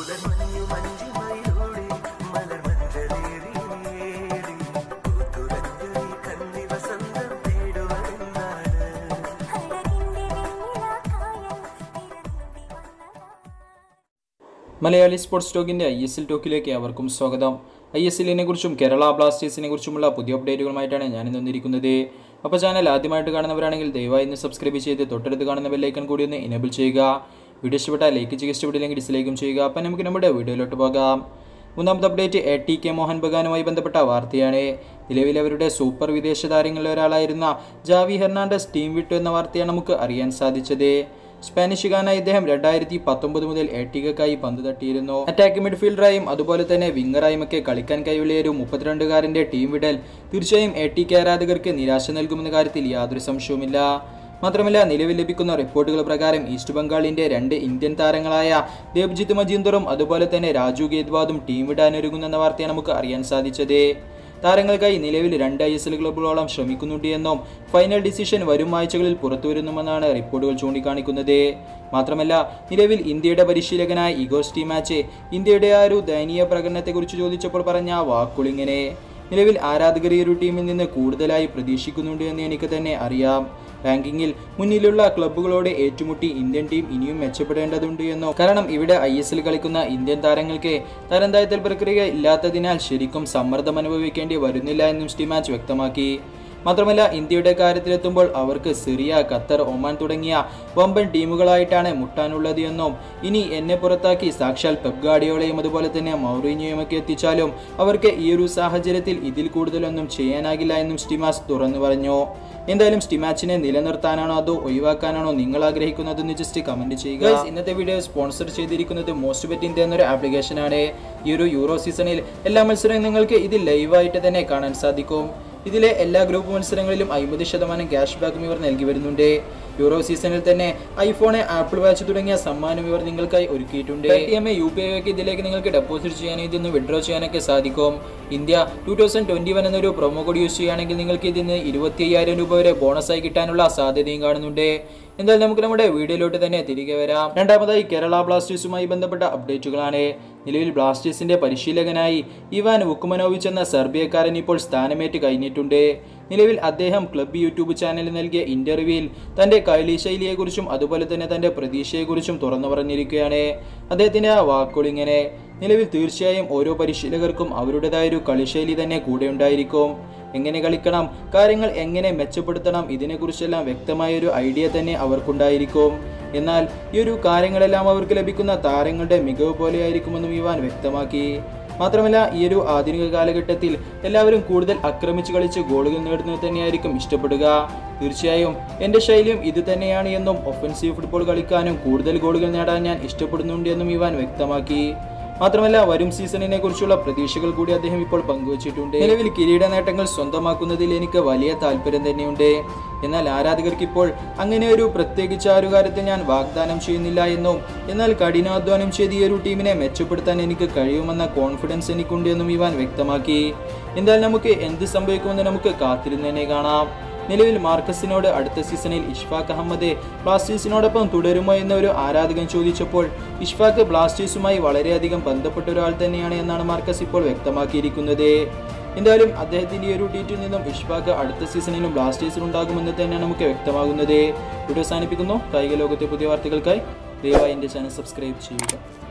പുലർമഞ്ഞു മഞ്ജുമയിലൂടെ മലർമഞ്ചലേറി കൂത്തുലഞ്ഞു ഈ കന്നി വസന്തം തേടുവതെന്നാണ് മലയാളി സ്പോർട്സ് ടോക്കിന്റെ ഐ എസ് എൽ ടോക്കിലേക്ക് അവർക്കും സ്വാഗതം ഐ എസ് എല്ലിനെ കുറിച്ചും കേരള ബ്ലാസ്റ്റേഴ്സിനെ കുറിച്ചുമുള്ള പുതിയ അപ്ഡേറ്റുകളുമായിട്ടാണ് ഞാൻ ഇന്ന് വന്നിരിക്കുന്നത് അപ്പോൾ ചാനൽ ആദ്യമായിട്ട് കാണുന്നവരാണെങ്കിൽ ദയവായി ഇന്ന് സബ്സ്ക്രൈബ് ചെയ്ത് തൊട്ടടുത്ത് കാണുന്ന ബെല്ലൈക്കൺ കൂടി ഒന്ന് എനേബിൾ ചെയ്യുക വീഡിയോ ഇഷ്ടപ്പെട്ടാൽ ലൈക്ക് ചെയ്യുക ഇഷ്ടപ്പെട്ടില്ലെങ്കിൽ ഡിസ്ലൈക്കും ചെയ്യുക അപ്പം നമുക്ക് നമ്മുടെ വീഡിയോയിലോട്ട് പോകാം മൂന്നാമത്തെ update A T K Mohun ബഗാനുമായി ബന്ധപ്പെട്ട വാർത്തയാണ് നിലവിൽ അവരുടെ സൂപ്പർ വിദേശ താരങ്ങളിൽ ഒരാളായിരുന്ന ജാവി ഹെർണാണ്ടസ് ടീം വിട്ടു എന്ന വാർത്തയാണ് നമുക്ക് അറിയാൻ സാധിച്ചത് സ്പാനിഷുകാരനായ ഇദ്ദേഹം രണ്ടായിരത്തി പത്തൊമ്പത് മുതൽ എട്ടികക്കായി പന്ത് തട്ടിയിരുന്നു അറ്റാക്ക് മിഡ്ഫീൽഡറായും അതുപോലെ തന്നെ വിങ്ങറായും ഒക്കെ കളിക്കാൻ കഴിവുള്ള ഒരു മുപ്പത്തിരണ്ടുകാരന്റെ ടീം വിടൽ തീർച്ചയായും എ ടി കെ ആരാധകർക്ക് നിരാശ നൽകുമെന്ന കാര്യത്തിൽ യാതൊരു സംശയവുമില്ല മാത്രമല്ല നിലവിൽ ലഭിക്കുന്ന റിപ്പോർട്ടുകൾ പ്രകാരം ഈസ്റ്റ് ബംഗാളിന്റെ രണ്ട് ഇന്ത്യൻ താരങ്ങളായ ദേബ്ജിത്ത് മജീന്ദറും അതുപോലെ തന്നെ രാജു ഗേദ്വാദും ടീം വിടാനൊരുങ്ങുന്നെന്ന വാർത്തയാണ് നമുക്ക് അറിയാൻ സാധിച്ചത് താരങ്ങൾക്കായി നിലവിൽ രണ്ട് ഐ എസ് എൽ ക്ലബുകളോളം ശ്രമിക്കുന്നുണ്ട് എന്നും ഫൈനൽ ഡിസിഷൻ വരും ആഴ്ചകളിൽ പുറത്തുവരുന്നുമെന്നാണ് റിപ്പോർട്ടുകൾ ചൂണ്ടിക്കാണിക്കുന്നത് മാത്രമല്ല നിലവിൽ ഇന്ത്യയുടെ പരിശീലകനായ ഇഗോർ സ്റ്റീമാച്ച് ഇന്ത്യയുടെ ആ ഒരു ദയനീയ പ്രകടനത്തെക്കുറിച്ച് ചോദിച്ചപ്പോൾ പറഞ്ഞ ആ വാക്കുകളിങ്ങനെ നിലവിൽ ആരാധകർ ഈ ഒരു ടീമിൽ നിന്ന് കൂടുതലായി പ്രതീക്ഷിക്കുന്നുണ്ട് എന്ന് എനിക്ക് തന്നെ അറിയാം റാങ്കിങ്ങിൽ മുന്നിലുള്ള ക്ലബ്ബുകളോട് ഏറ്റുമുട്ടി ഇന്ത്യൻ ടീം ഇനിയും മെച്ചപ്പെടേണ്ടതുണ്ട് എന്നോ കാരണം ഇവിടെ ഐ എസ് എൽ കളിക്കുന്ന ഇന്ത്യൻ താരങ്ങൾക്ക് തരം താഴ്ത്തൽ പ്രക്രിയ ഇല്ലാത്തതിനാൽ ശരിക്കും സമ്മർദ്ദം അനുഭവിക്കേണ്ടി വരുന്നില്ല എന്നും സ്റ്റീമാച്ച് വ്യക്തമാക്കി മാത്രമല്ല ഇന്ത്യയുടെ കാര്യത്തിലെത്തുമ്പോൾ അവർക്ക് സിറിയ ഖത്തർ ഒമാൻ തുടങ്ങിയ വമ്പൻ ടീമുകളായിട്ടാണ് മുട്ടാനുള്ളത് എന്നും ഇനി എന്നെ പുറത്താക്കി സാക്ഷാൽ പെപ് ഗാഡിയോളയും അതുപോലെ തന്നെ മൗറീനിയോയും ഒക്കെ എത്തിച്ചാലും അവർക്ക് ഈ ഒരു സാഹചര്യത്തിൽ ഇതിൽ കൂടുതലൊന്നും ചെയ്യാനാകില്ല എന്നും സ്റ്റിമാസ് തുറന്നു പറഞ്ഞു എന്തായാലും സ്റ്റിമാച്ചിനെ നിലനിർത്താനാണോ അതോ ഒഴിവാക്കാനാണോ നിങ്ങൾ ആഗ്രഹിക്കുന്നതെന്ന് ജസ്റ്റ് കമന്റ് ചെയ്യുക Guys, ഇന്നത്തെ വീഡിയോ സ്പോൺസർ ചെയ്തിരിക്കുന്നത് മോസ്റ്റ് ബെറ്റ് ഇന്ത്യ എന്നൊരു ആപ്ലിക്കേഷൻ ആണ് ഈ ഒരു യൂറോ സീസണിൽ എല്ലാ മത്സരവും നിങ്ങൾക്ക് ഇത് ലൈവായിട്ട് തന്നെ കാണാൻ സാധിക്കും ഇതിലെ എല്ലാ ഗ്രൂപ്പ് മത്സരങ്ങളിലും അമ്പത് ശതമാനം ക്യാഷ് ബാക്കും ഇവർ നൽകി വരുന്നുണ്ട് യൂറോ സീസണിൽ തന്നെ ഐഫോൺ ആപ്പിൾ വാച്ച് തുടങ്ങിയ സമ്മാനം ഇവർ നിങ്ങൾക്കായി ഒരുക്കിയിട്ടുണ്ട് T M A U P I ഒക്കെ ഇതിലേക്ക് നിങ്ങൾക്ക് ഡെപ്പോസിറ്റ് ചെയ്യാനും ഇതിന്ന് വിഡ്രോ ചെയ്യാനൊക്കെ സാധിക്കും India two thousand twenty one എന്നൊരു പ്രൊമോ കോഡ് യൂസ് ചെയ്യുകയാണെങ്കിൽ നിങ്ങൾക്ക് ഇതിന് ഇരുപത്തി അയ്യായിരം രൂപ വരെ ബോണസായി കിട്ടാനുള്ള സാധ്യതയും കാണുന്നുണ്ട് എന്തായാലും നമുക്ക് നമ്മുടെ വീഡിയോയിലോട്ട് തന്നെ തിരികെ വരാം രണ്ടാമതായി കേരള ബ്ലാസ്റ്റേഴ്സുമായി ബന്ധപ്പെട്ട അപ്ഡേറ്റുകളാണ് നിലവിൽ ബ്ലാസ്റ്റേഴ്സിന്റെ പരിശീലകനായി ഇവാൻ വുക്കുമനോവിച്ച് എന്ന സെർബിയക്കാരൻ ഇപ്പോൾ സ്ഥാനമേറ്റ് കഴിഞ്ഞിട്ടുണ്ട് നിലവിൽ അദ്ദേഹം ക്ലബ്ബ് യൂട്യൂബ് ചാനലിൽ നൽകിയ ഇന്റർവ്യൂവിൽ തന്റെ കളി ശൈലിയെക്കുറിച്ചും അതുപോലെ തന്നെ തന്റെ പ്രതീക്ഷയെക്കുറിച്ചും തുറന്നു പറഞ്ഞിരിക്കുകയാണ് അദ്ദേഹത്തിന്റെ ആ വാക്കുകൾ ഇങ്ങനെ നിലവിൽ തീർച്ചയായും ഓരോ പരിശീലകർക്കും അവരുടേതായ ഒരു കളിശൈലി തന്നെ കൂടെ ഉണ്ടായിരിക്കും എങ്ങനെ കളിക്കണം കാര്യങ്ങൾ എങ്ങനെ മെച്ചപ്പെടുത്തണം ഇതിനെക്കുറിച്ചെല്ലാം വ്യക്തമായ ഒരു ഐഡിയ തന്നെ അവർക്കുണ്ടായിരിക്കും എന്നാൽ ഈ ഒരു കാര്യങ്ങളെല്ലാം അവർക്ക് ലഭിക്കുന്ന താരങ്ങളുടെ മികവ് പോലെയായിരിക്കുമെന്നും ഇവാൻ വ്യക്തമാക്കി മാത്രമല്ല ഈ ഒരു ആധുനിക കാലഘട്ടത്തിൽ എല്ലാവരും കൂടുതൽ ആക്രമിച്ച് കളിച്ച് ഗോളുകൾ നേടുന്നത് തന്നെയായിരിക്കും ഇഷ്ടപ്പെടുക തീർച്ചയായും എൻ്റെ ശൈലിയും ഇത് തന്നെയാണ് എന്നും ഒഫൻസീവ് ഫുട്ബോൾ കളിക്കാനും കൂടുതൽ ഗോളുകൾ നേടാൻ ഞാൻ ഇഷ്ടപ്പെടുന്നുണ്ട് എന്നും ഇവാൻ വ്യക്തമാക്കി മാത്രമല്ല വരും സീസണിനെ കുറിച്ചുള്ള പ്രതീക്ഷകൾ കൂടി അദ്ദേഹം ഇപ്പോൾ പങ്കുവച്ചിട്ടുണ്ട് നിലവിൽ കിരീട നേട്ടങ്ങൾ സ്വന്തമാക്കുന്നതിൽ എനിക്ക് വലിയ താല്പര്യം തന്നെയുണ്ട് എന്നാൽ ആരാധകർക്ക് ഇപ്പോൾ അങ്ങനെ ഒരു പ്രത്യേകിച്ച് ആ ഒരു കാര്യത്തിൽ ഞാൻ വാഗ്ദാനം ചെയ്യുന്നില്ല എന്നും എന്നാൽ കഠിനാധ്വാനം ചെയ്ത് ഈ ഒരു ടീമിനെ മെച്ചപ്പെടുത്താൻ എനിക്ക് കഴിയുമെന്ന കോൺഫിഡൻസ് എനിക്കുണ്ട് എന്നും ഇവാൻ വ്യക്തമാക്കി എന്തായാലും നമുക്ക് എന്ത് സംഭവിക്കുമെന്ന് നമുക്ക് കാത്തിരുന്ന് തന്നെ കാണാം നിലവിൽ മാർക്കസിനോട് അടുത്ത സീസണിൽ ഇഷ്ഫാഖ് അഹമ്മദ് ബ്ലാസ്റ്റേഴ്സിനോടൊപ്പം തുടരുമോ എന്ന ഒരു ആരാധകൻ ചോദിച്ചപ്പോൾ ഇഷ്ഫാഖ് ബ്ലാസ്റ്റേഴ്സുമായി വളരെയധികം ബന്ധപ്പെട്ട ഒരാൾ തന്നെയാണ് എന്നാണ് മാർക്കസ് ഇപ്പോൾ വ്യക്തമാക്കിയിരിക്കുന്നത് എന്തായാലും അദ്ദേഹത്തിന്റെ ഈ ഒരു ട്വീറ്റിൽ നിന്നും ഇഷ്ഫാഖ് അടുത്ത സീസണിലും ബ്ലാസ്റ്റേഴ്സിൽ ഉണ്ടാകുമെന്ന് തന്നെയാണ് നമുക്ക് വ്യക്തമാകുന്നത് വീഡിയോ അവസാനിപ്പിക്കുന്നു കായിക ലോകത്തെ പുതിയ വാർത്തകൾക്കായി ദയവായി എൻ്റെ ചാനൽ സബ്സ്ക്രൈബ് ചെയ്യുക